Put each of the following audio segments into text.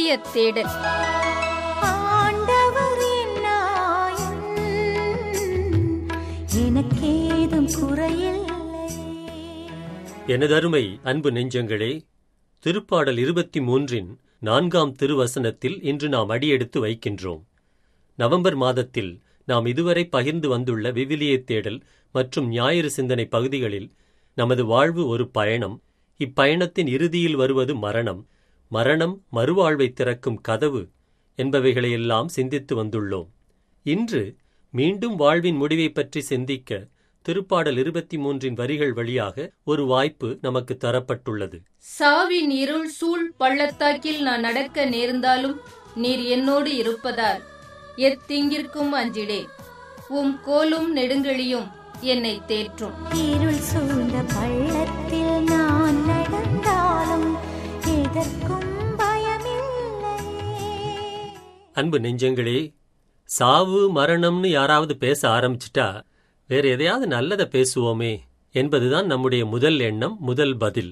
விவிலிய தேடல் ஆண்டவர் என்னாயும் எனக்கேதும் குறையில்லை எனதருமை அன்பு நெஞ்சங்களே திருப்பாடல் இருபத்தி மூன்றின் நான்காம் திருவசனத்தில் இன்று நாம் அடியெடுத்து வைக்கின்றோம் நவம்பர் மாதத்தில் நாம் இதுவரை பகிர்ந்து வந்துள்ள விவிலிய தேடல் மற்றும் ஞாயிறு சிந்தனை பகுதிகளில் நமது வாழ்வு ஒரு பயணம் இப்பயணத்தின் இறுதியில் வருவது மரணம் மரணம் மறுவாழ்வை திறக்கும் கதவு என்பவைகளையெல்லாம் சிந்தித்து வந்துள்ளோம் இன்று மீண்டும் வாழ்வின் முடிவை பற்றி சிந்திக்க திருப்பாடல் இருபத்தி மூன்றின் வரிகள் வழியாக ஒரு வாய்ப்பு நமக்கு தரப்பட்டுள்ளது சாவின் இருள் சூழ் பள்ளத்தாக்கில் நான் நடக்க நேர்ந்தாலும் நீர் என்னோடு இருப்பதால் எத்திங்கிற்கும் அஞ்சிடேன் உம் கோலும் நெடுங்கழியும் என்னை தேற்றும் இருள் சூழ்ந்த பள்ளத்தில் நான் நடந்தாலும் எதற்கும் பயமில்லை அன்பு நெஞ்சங்களே சாவு மரணம்னு யாராவது பேச ஆரம்பிச்சிட்டா வேற எதையாவது நல்லத பேசுவோமே என்பதுதான் நம்முடைய முதல் எண்ணம் முதல் பதில்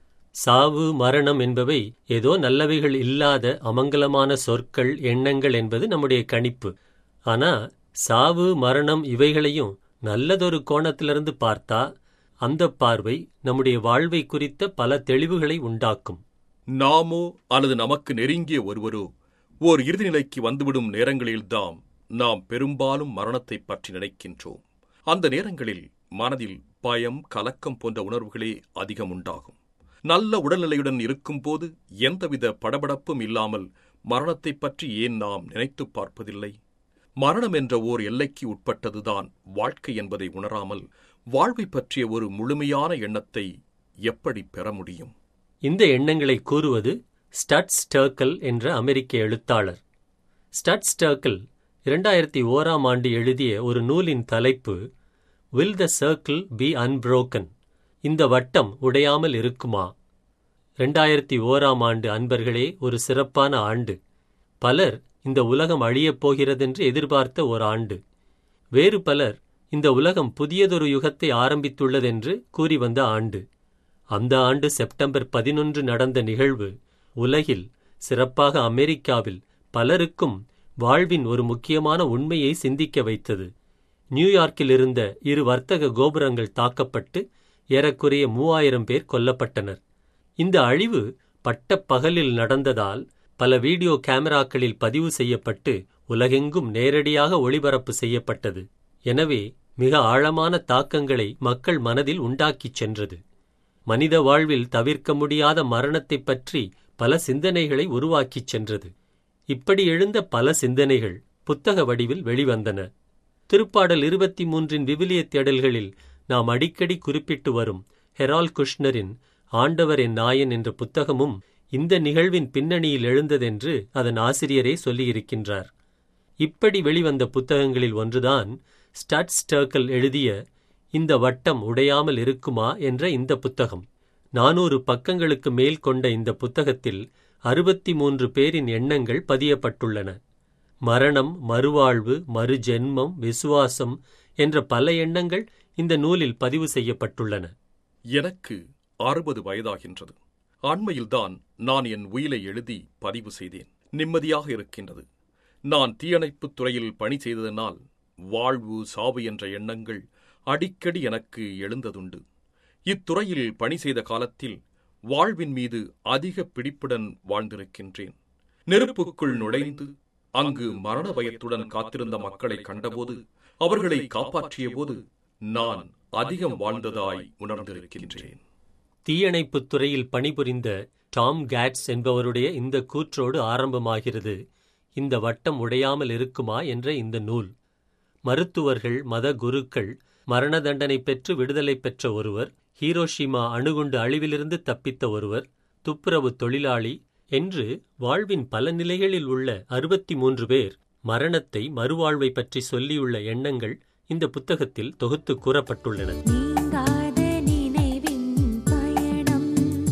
சாவு மரணம் என்பவை ஏதோ நல்லவைகள் இல்லாத அமங்கலமான சொற்கள் எண்ணங்கள் என்பது நம்முடைய கணிப்பு ஆனா சாவு மரணம் இவைகளையும் நல்லதொரு கோணத்திலிருந்து பார்த்தா அந்த பார்வை நம்முடைய வாழ்வை குறித்த பல தெளிவுகளை உண்டாக்கும் நாமோ அல்லது நமக்கு நெருங்கிய ஒருவரோ ஓர் இறுதிநிலைக்கு வந்துவிடும் நேரங்களில்தாம் நாம் பெரும்பாலும் மரணத்தைப் பற்றி நினைக்கின்றோம் அந்த நேரங்களில் மனதில் பயம் கலக்கம் போன்ற உணர்வுகளே அதிகம் உண்டாகும் நல்ல உடல்நிலையுடன் இருக்கும்போது எந்தவித படபடப்பும் இல்லாமல் மரணத்தைப் பற்றி ஏன் நாம் நினைத்துப் பார்ப்பதில்லை மரணம் என்ற ஓர் எல்லைக்கு உட்பட்டதுதான் வாழ்க்கை என்பதை உணராமல் வாழ்வை பற்றிய ஒரு முழுமையான எண்ணத்தை எப்படி பெற முடியும் இந்த எண்ணங்களை கூறுவது ஸ்டட் ஸ்டர்க்கல் என்ற அமெரிக்க எழுத்தாளர் ஸ்டட் ஸ்டர்க்கல் இரண்டாயிரத்தி ஓராம் ஆண்டு எழுதிய ஒரு நூலின் தலைப்பு will the circle be unbroken இந்த வட்டம் உடையாமல் இருக்குமா ரெண்டாயிரத்தி ஓராம் ஆண்டு அன்பர்களே ஒரு சிறப்பான ஆண்டு பலர் இந்த உலகம் அழியப் போகிறதென்று எதிர்பார்த்த ஒரு ஆண்டு வேறு பலர் இந்த உலகம் புதியதொரு யுகத்தை ஆரம்பித்துள்ளதென்று கூறி வந்த ஆண்டு அந்த ஆண்டு செப்டம்பர் பதினொன்று நடந்த நிகழ்வு உலகில் சிறப்பாக அமெரிக்காவில் பலருக்கும் வாழ்வின் ஒரு முக்கியமான உண்மையை சிந்திக்க வைத்தது நியூயார்க்கில் இருந்த இரு வர்த்தக கோபுரங்கள் தாக்கப்பட்டு ஏறக்குறைய மூவாயிரம் பேர் கொல்லப்பட்டனர் இந்த அழிவு பட்டப் பகலில் நடந்ததால் பல வீடியோ கேமராக்களில் பதிவு செய்யப்பட்டு உலகெங்கும் நேரடியாக ஒளிபரப்பு செய்யப்பட்டது எனவே மிக ஆழமான தாக்கங்களை மக்கள் மனதில் உண்டாக்கிச் சென்றது மனித வாழ்வில் தவிர்க்க முடியாத மரணத்தைப் பற்றி பல சிந்தனைகளை உருவாக்கிச் சென்றது இப்படி எழுந்த பல சிந்தனைகள் புத்தக வடிவில் வெளிவந்தன திருப்பாடல் இருபத்தி மூன்றின் விவிலிய தேடல்களில் நாம் அடிக்கடி குறிப்பிட்டு வரும் ஹெரால் குஷ்னரின் ஆண்டவர் என் நாயன் என்ற புத்தகமும் இந்த நிகழ்வின் பின்னணியில் எழுந்ததென்று அதன் ஆசிரியரே சொல்லியிருக்கின்றார் இப்படி வெளிவந்த புத்தகங்களில் ஒன்றுதான் ஸ்டட் ஸ்டர்க்கல் எழுதிய இந்த வட்டம் உடையாமல் இருக்குமா என்ற இந்த புத்தகம் நானூறு பக்கங்களுக்கு மேல் கொண்ட இந்த புத்தகத்தில் அறுபத்தி மூன்று பேரின் எண்ணங்கள் பதியப்பட்டுள்ளன மரணம் மறுவாழ்வு மறுஜென்மம் விசுவாசம் என்ற பல எண்ணங்கள் இந்த நூலில் பதிவு செய்யப்பட்டுள்ளன எனக்கு அறுபது வயதாகின்றது அண்மையில்தான் நான் என் உயிலை எழுதி பதிவு செய்தேன் நிம்மதியாக இருக்கின்றது நான் தீயணைப்புத் துறையில் பணி செய்ததனால் வாழ்வு சாவு என்ற எண்ணங்கள் அடிக்கடி எனக்கு எழுந்ததுண்டு இத்துறையில் பணி செய்த காலத்தில் வாழ்வின் மீது அதிக பிடிப்புடன் வாழ்ந்திருக்கின்றேன் நெருப்புக்குள் நுழைந்து அங்கு மரண பயத்துடன் காத்திருந்த மக்களை கண்டபோது அவர்களை காப்பாற்றியபோது நான் அதிகம் வாழ்ந்ததாய் உணர்ந்திருக்கின்றேன் தீயணைப்புத் துறையில் பணிபுரிந்த டாம் கேட்ஸ் என்பவருடைய இந்த கூற்றோடு ஆரம்பமாகிறது இந்த வட்டம் உடையாமல் இருக்குமா என்ற இந்த நூல் மருத்துவர்கள் மத குருக்கள் மரண தண்டனை பெற்று விடுதலை பெற்ற ஒருவர் ஹீரோஷிமா அணுகுண்டு அழிவிலிருந்து தப்பித்த ஒருவர் துப்புரவு தொழிலாளி என்று வாழ்வின் பல நிலைகளில் உள்ள அறுபத்தி மூன்று பேர் மரணத்தை மறுவாழ்வை பற்றி சொல்லியுள்ள எண்ணங்கள் இந்த புத்தகத்தில் தொகுத்து கூறப்பட்டுள்ளன நீங்காத நினைவின் பயணம்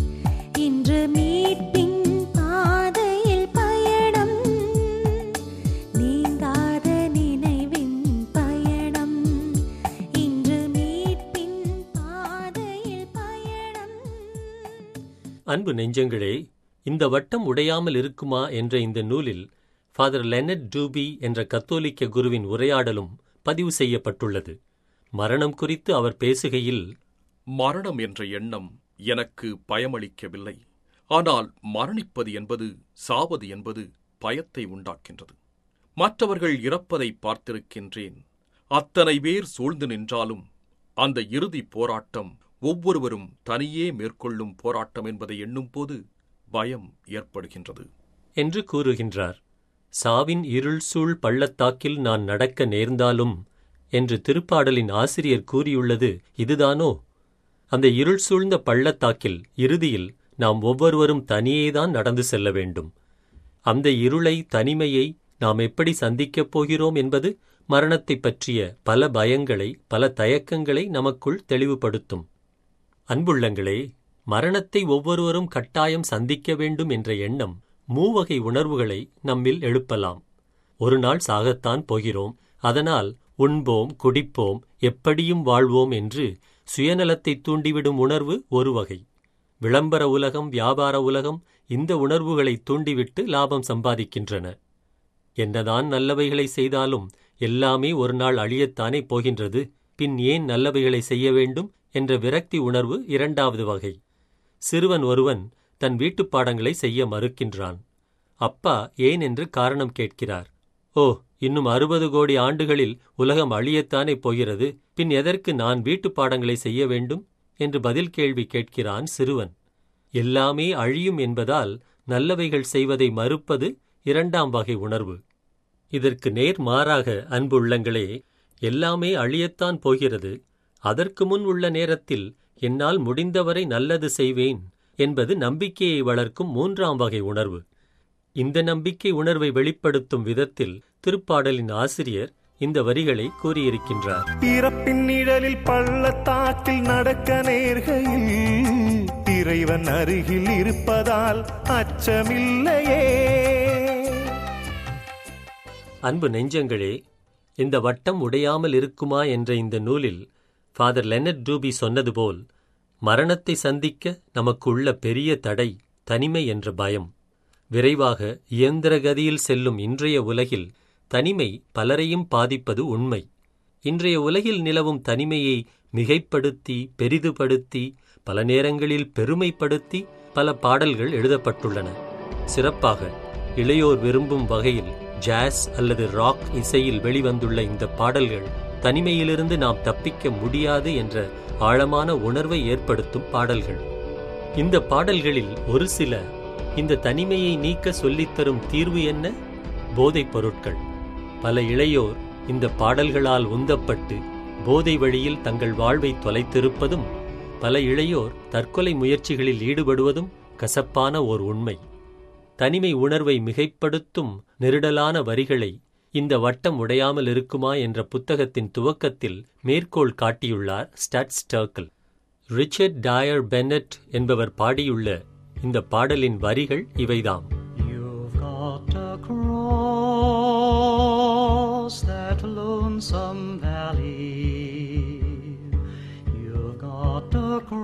இன்று மீட்பின் பாதையில் பயணம் நீங்காத நினைவின் பயணம் இன்று மீட்பின் பாதையில் பயணம் அன்பு நெஞ்சங்களே இந்த வட்டம் உடையாமல் இருக்குமா என்ற இந்த நூலில் ஃபாதர் லெனட் டூபி என்ற கத்தோலிக்க குருவின் உரையாடலும் பதிவு செய்யப்பட்டுள்ளது மரணம் குறித்து அவர் பேசுகையில் மரணம் என்ற எண்ணம் எனக்கு பயமளிக்கவில்லை ஆனால் மரணிப்பது என்பது சாவது என்பது பயத்தை உண்டாக்கின்றது மற்றவர்கள் இறப்பதை பார்த்திருக்கின்றேன் அத்தனை பேர் சூழ்ந்து நின்றாலும் அந்த இறுதிப் போராட்டம் ஒவ்வொருவரும் தனியே மேற்கொள்ளும் போராட்டம் என்பதை எண்ணும்போது பயம் ஏற்படுகின்றது என்று கூறுகின்றார் சாவின் இருள் சூழ் பள்ளத்தாக்கில் நான் நடக்க நேர்ந்தாலும் என்று திருப்பாடலின் ஆசிரியர் கூறியுள்ளது இதுதானோ அந்த இருள் சூழ்ந்த பள்ளத்தாக்கில் இறுதியில் நாம் ஒவ்வொருவரும் தனியேதான் நடந்து செல்ல வேண்டும் அந்த இருளை தனிமையை நாம் எப்படி சந்திக்கப் போகிறோம் என்பது மரணத்தைப் பற்றிய பல பயங்களை பல தயக்கங்களை நமக்குள் தெளிவுபடுத்தும் அன்புள்ளங்களே மரணத்தை ஒவ்வொருவரும் கட்டாயம் சந்திக்க வேண்டும் என்ற எண்ணம் மூவகை உணர்வுகளை நம்மில் எழுப்பலாம் ஒரு நாள் சாகத்தான் போகிறோம் அதனால் உண்போம் குடிப்போம் எப்படியும் வாழ்வோம் என்று சுயநலத்தை தூண்டிவிடும் உணர்வு ஒரு வகை விளம்பர உலகம் வியாபார உலகம் இந்த உணர்வுகளை தூண்டிவிட்டு லாபம் சம்பாதிக்கின்றன என்னதான் நல்லவைகளை செய்தாலும் எல்லாமே ஒரு நாள் அழியத்தானே போகின்றது பின் ஏன் நல்லவைகளை செய்ய வேண்டும் என்ற விரக்தி உணர்வு இரண்டாவது வகை சிறுவன் ஒருவன் தன் வீட்டுப் பாடங்களை செய்ய மறுக்கின்றான் அப்பா ஏன் என்று காரணம் கேட்கிறார் ஓ இன்னும் அறுபது கோடி ஆண்டுகளில் உலகம் அழியத்தானே போகிறது பின் எதற்கு நான் வீட்டுப் பாடங்களை செய்ய வேண்டும் என்று பதில் கேள்வி கேட்கிறான் சிறுவன் எல்லாமே அழியும் என்பதால் நல்லவைகள் செய்வதை மறுப்பது இரண்டாம் வகை உணர்வு இதற்கு நேர் மாறாக அன்பு உள்ளங்களே எல்லாமே அழியத்தான் போகிறது அதற்கு முன் உள்ள நேரத்தில் என்னால் முடிந்தவரை நல்லது செய்வேன் என்பது நம்பிக்கையை வளர்க்கும் மூன்றாம் வகை உணர்வு இந்த நம்பிக்கை உணர்வை வெளிப்படுத்தும் விதத்தில் திருப்பாடலின் ஆசிரியர் இந்த வரிகளை கூறியிருக்கின்றார் பிறப்பின் நிழலில் பள்ளத்தாக்கில் நடக்க நேர்கையில் இறைவன் அருகில் இருப்பதால் அச்சமில்லையே அன்பு நெஞ்சங்களே இந்த வட்டம் உடையாமல் இருக்குமா என்ற இந்த நூலில் ஃபாதர் லெனட் டூபி சொன்னது போல் மரணத்தை சந்திக்க நமக்கு உள்ள பெரிய தடை தனிமை என்ற பயம் விரைவாக இயந்திர கதியில் செல்லும் இன்றைய உலகில் தனிமை பலரையும் பாதிப்பது உண்மை இன்றைய உலகில் நிலவும் தனிமையை மிகைப்படுத்தி பெரிதுபடுத்தி பல நேரங்களில் பெருமைப்படுத்தி பல பாடல்கள் எழுதப்பட்டுள்ளன சிறப்பாக இளையோர் விரும்பும் வகையில் ஜாஸ் அல்லது ராக் இசையில் வெளிவந்துள்ள இந்த பாடல்கள் தனிமையிலிருந்து நாம் தப்பிக்க முடியாது என்ற ஆழமான உணர்வை ஏற்படுத்தும் பாடல்கள் இந்த பாடல்களில் ஒரு சில இந்த தனிமையை நீக்க சொல்லித்தரும் தீர்வு என்ன போதைப் பொருட்கள் பல இளையோர் இந்த பாடல்களால் உந்தப்பட்டு போதை வழியில் தங்கள் வாழ்வை தொலைத்திருப்பதும் பல இளையோர் தற்கொலை முயற்சிகளில் ஈடுபடுவதும் கசப்பான ஓர் உண்மை தனிமை உணர்வை மிகைப்படுத்தும் நெருடலான வரிகளை இந்த வட்டம் உடையாமல் இருக்குமா என்ற புத்தகத்தின் துவக்கத்தில் மேற்கோள் காட்டியுள்ளார் Studs Terkel Richard Dyer Bennet என்பவர் பாடியுள்ள இந்த பாடலின் வரிகள் இவைதாம் You've got to cross that lonesome valley. You've got to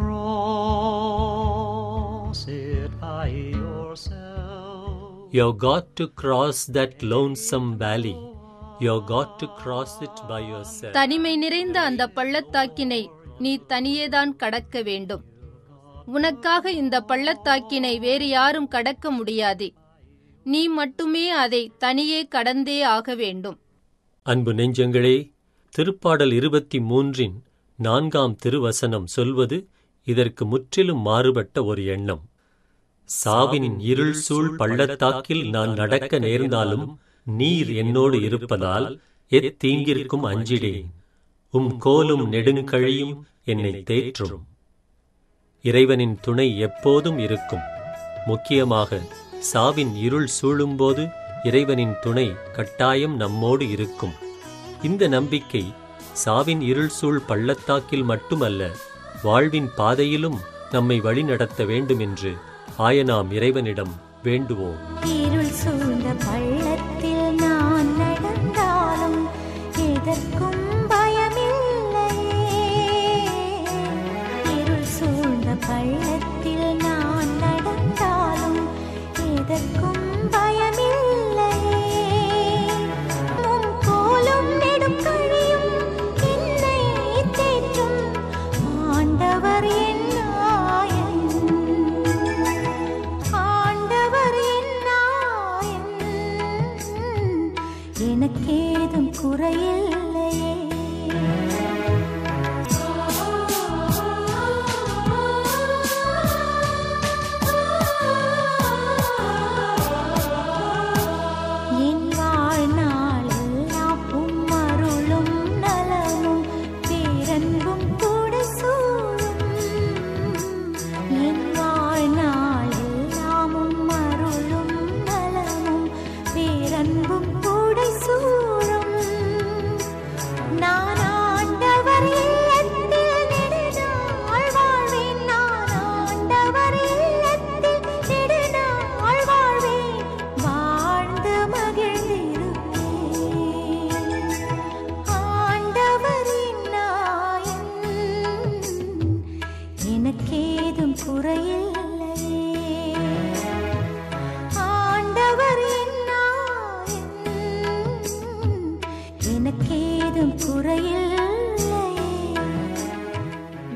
cross it by yourself. You've got to cross that lonesome valley. You've got to cross it by yourself. தனிமை நிறைந்த அந்த பள்ளத்தாக்கினை நீ தனியேதான் கடக்க வேண்டும் உனக்காக இந்த பள்ளத்தாக்கினை வேறு யாரும் கடக்க முடியாது நீ மட்டுமே அதை தனியே கடந்தே ஆக வேண்டும் அன்பு நெஞ்சங்களே திருப்பாடல் இருபத்தி மூன்றின் நான்காம் திருவசனம் சொல்வது இதற்கு முற்றிலும் மாறுபட்ட ஒரு எண்ணம் சாவின் இருள் சூழ் பள்ளத்தாக்கில் நான் நடக்க நேர்ந்தாலும் நீர் என்னோடு இருப்பதால் எத்தீங்கிற்கும் அஞ்சிடேன் உம் கோலும் நெடுங்கழியும் என்னை தேற்றும் இறைவனின் துணை எப்போதும் இருக்கும் முக்கியமாக சாவின் இருள் சூழும்போது இறைவனின் துணை கட்டாயம் நம்மோடு இருக்கும் இந்த நம்பிக்கை சாவின் இருள் சூழ் பள்ளத்தாக்கில் மட்டுமல்ல வாழ்வின் பாதையிலும் நம்மை வழிநடத்த வேண்டும் என்று ஆயனாம் இறைவனிடம் வேண்டுவோம் இருள் சூழ்ந்த பள்ளத்தில் நான் நடந்தாலும் எதற்கும் பயமில்லையே இருள் சூழ்ந்த பள்ளத்தில் நான் நடந்தாலும்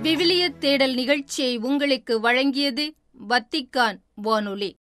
விவிலிய தேடல் நிகழ்ச்சியை உங்களுக்கு வழங்கியது வத்திக்கான் வானொலி